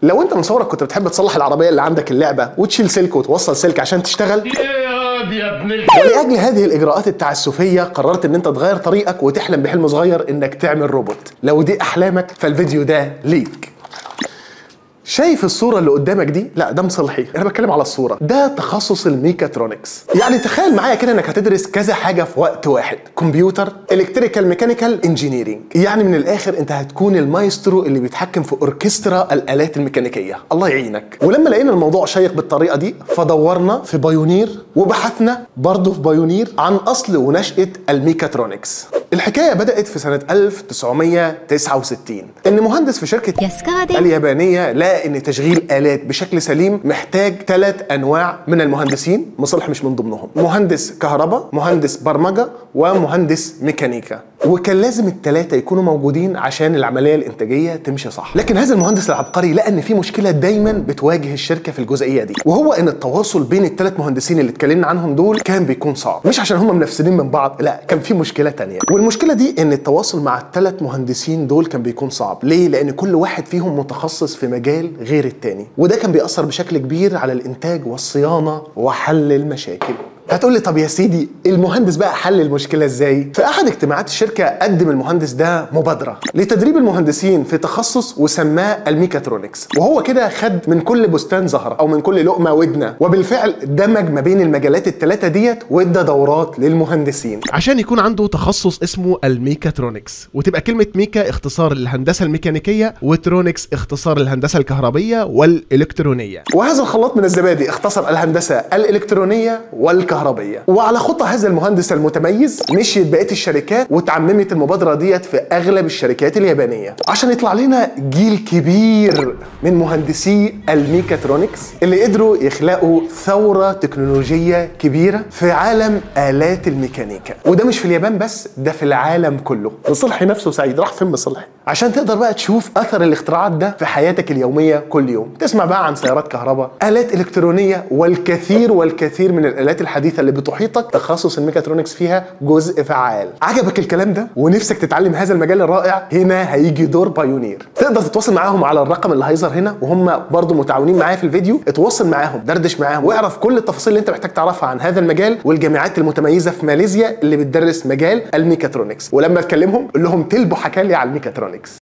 لو انت من صورك كنت بتحب تصلح العربيه اللي عندك اللعبه وتشيل سلك وتوصل سلك عشان تشتغل يا ابن ال... ولاجل هذه الاجراءات التعسفيه قررت ان انت تغير طريقك وتحلم بحلم صغير انك تعمل روبوت لو دي احلامك فالفيديو ده ليك شايف الصوره اللي قدامك دي لا ده مصلحي انا بتكلم على الصوره ده تخصص الميكاترونكس يعني تخيل معايا كده انك هتدرس كذا حاجه في وقت واحد كمبيوتر الكتريكال ميكانيكال انجينيرنج يعني من الاخر انت هتكون المايسترو اللي بيتحكم في اوركسترا الالات الميكانيكيه الله يعينك ولما لقينا الموضوع شيق بالطريقه دي فدورنا في بايونير وبحثنا برضه في بايونير عن اصل ونشاه الميكاترونكس الحكايه بدات في سنه 1969 ان مهندس في شركه 安川電 اليابانيه لقى ان تشغيل الات بشكل سليم محتاج ثلاث انواع من المهندسين مصلح مش من ضمنهم مهندس كهرباء مهندس برمجه ومهندس ميكانيكا وكان لازم الثلاثه يكونوا موجودين عشان العمليه الانتاجيه تمشي صح لكن هذا المهندس العبقري لقى ان في مشكله دايما بتواجه الشركه في الجزئيه دي وهو ان التواصل بين الثلاث مهندسين اللي اتكلمنا عنهم دول كان بيكون صعب مش عشان هم منافسين من بعض لا كان في مشكله تانية والمشكله دي ان التواصل مع الثلاث مهندسين دول كان بيكون صعب ليه لان كل واحد فيهم متخصص في مجال غير التاني وده كان بيأثر بشكل كبير على الانتاج والصيانه وحل المشاكل هتقول لي طب يا سيدي المهندس بقى حل المشكله ازاي؟ في احد اجتماعات الشركه قدم المهندس ده مبادره لتدريب المهندسين في تخصص وسماه الميكاترونكس وهو كده خد من كل بستان زهره او من كل لقمه ودنه وبالفعل دمج ما بين المجالات الثلاثه ديت وادى دورات للمهندسين عشان يكون عنده تخصص اسمه الميكاترونكس وتبقى كلمة ميكا اختصار للهندسة الميكانيكية وترونكس اختصار للهندسة الكهربية والإلكترونية وهذا الخلاط من الزبادي اختصر الهندسه الالكترونيه والكهربيه وعلى خطى هذا المهندس المتميز مشيت بقيه الشركات وتعممت المبادره ديت في اغلب الشركات اليابانيه عشان يطلع لنا جيل كبير من مهندسي الميكاترونكس اللي قدروا يخلقوا ثوره تكنولوجيه كبيره في عالم الات الميكانيكا وده مش في اليابان بس ده في العالم كله مصلحي نفسه سعيد راح فين مصلحي عشان تقدر بقى تشوف اثر الاختراعات ده في حياتك اليوميه كل يوم تسمع بقى عن سيارات كهرباء الات الكترونيه والكثير والكثير من الالات الحديثه اللي بتحيطك تخصص الميكاترونكس فيها جزء فعال عجبك الكلام ده ونفسك تتعلم هذا المجال الرائع هنا هيجي دور بايونير تقدر تتواصل معاهم على الرقم اللي هيظهر هنا وهم برضو متعاونين معايا في الفيديو اتواصل معاهم دردش معاهم واعرف كل التفاصيل اللي انت محتاج تعرفها عن هذا المجال والجامعات المتميزه في ماليزيا اللي بتدرس مجال الميكاترونكس ولما تكلمهم قول لهم تلبوا حكالي على الميكاترونكس